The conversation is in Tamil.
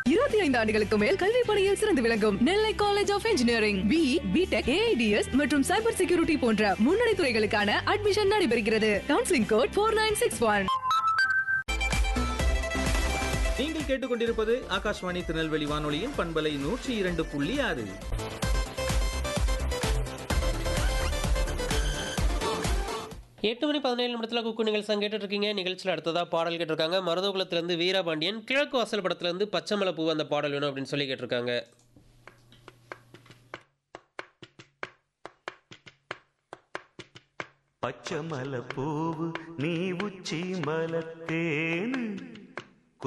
இருபத்தி ஐந்து ஆண்டுகளுக்கு மேல் கல்வி பணியில் சிறந்து விளங்கும் Nellai college of engineering B B Tech AIDS மற்றும் சைபர் செக்யூரிட்டி போன்ற முன்னணி துறைகளுக்கான அட்மிஷன் நடைபெறுகிறது counselling code four nine six one நீங்கள் கேட்டுக்கொண்டிருப்பது ஆகாஷ்வாணி திருநெல்வேலி வானொலியின் பண்பலை நூற்றி இரண்டு புள்ளி ஆறு எட்டு மணி பதினேழு நிமிடத்தில் குக்கு நிகழ்ச்சி கேட்டுட்டு இருக்கீங்க நிகழ்ச்சியில் அடுத்ததாக பாடல் கேட்டிருக்காங்க மருதகுலத்திலேருந்து வீரபாண்டியன் கிழக்கு வாசல் படத்துலேருந்து பச்சைமலை பூ அந்த பாடல் வேணும் அப்படின்னு சொல்லி கேட்டிருக்காங்க பச்சை மலை பூவு நீ உச்சி மலத்தேனு